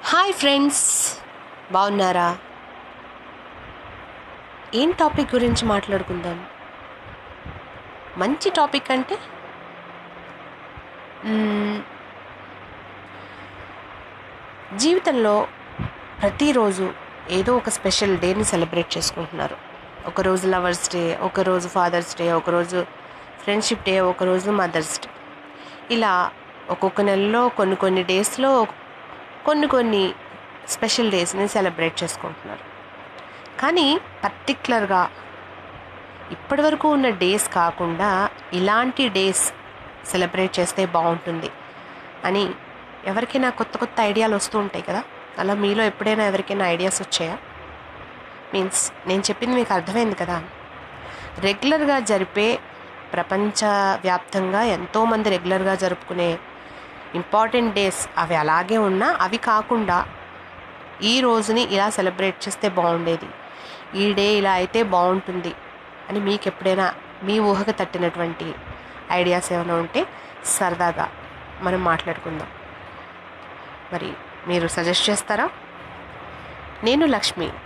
hi friends బాగున్నారా ఏం topic గురించి మాట్లాడుకుందాం మంచి టాపిక్ అంటే మ్మ్, జీవితంలో ప్రతిరోజు ఏదో ఒక స్పెషల్ డేని సెలబ్రేట్ చేసుకుంటున్నారు ఒకరోజు లవర్స్ డే ఒకరోజు ఫాదర్స్ డే ఒకరోజు ఫ్రెండ్షిప్ డే ఒకరోజు మదర్స్ డే ఇలా ఒక్కొక్క నెలలో కొన్ని కొన్ని డేస్లో కొన్ని కొన్ని స్పెషల్ డేస్ని సెలబ్రేట్ చేసుకుంటున్నారు కానీ పర్టిక్యులర్గా ఇప్పటివరకు ఉన్న డేస్ కాకుండా ఇలాంటి డేస్ సెలబ్రేట్ చేస్తే బాగుంటుంది అని ఎవరికైనా కొత్త కొత్త ఐడియాలు వస్తూ ఉంటాయి కదా అలా మీలో ఎప్పుడైనా ఎవరికైనా ఐడియాస్ వచ్చాయా మీన్స్ నేను చెప్పింది మీకు అర్థమైంది కదా రెగ్యులర్గా జరిపే ప్రపంచవ్యాప్తంగా ఎంతోమంది రెగ్యులర్గా జరుపుకునే ఇంపార్టెంట్ డేస్ అవి అలాగే ఉన్నా అవి కాకుండా ఈ రోజుని ఇలా సెలబ్రేట్ చేస్తే బాగుండేది ఈ డే ఇలా అయితే బాగుంటుంది అని మీకు ఎప్పుడైనా మీ ఊహకు తట్టినటువంటి ఐడియాస్ ఏమైనా ఉంటే సరదాగా మనం మాట్లాడుకుందాం మరి మీరు సజెస్ట్ చేస్తారా నేను లక్ష్మి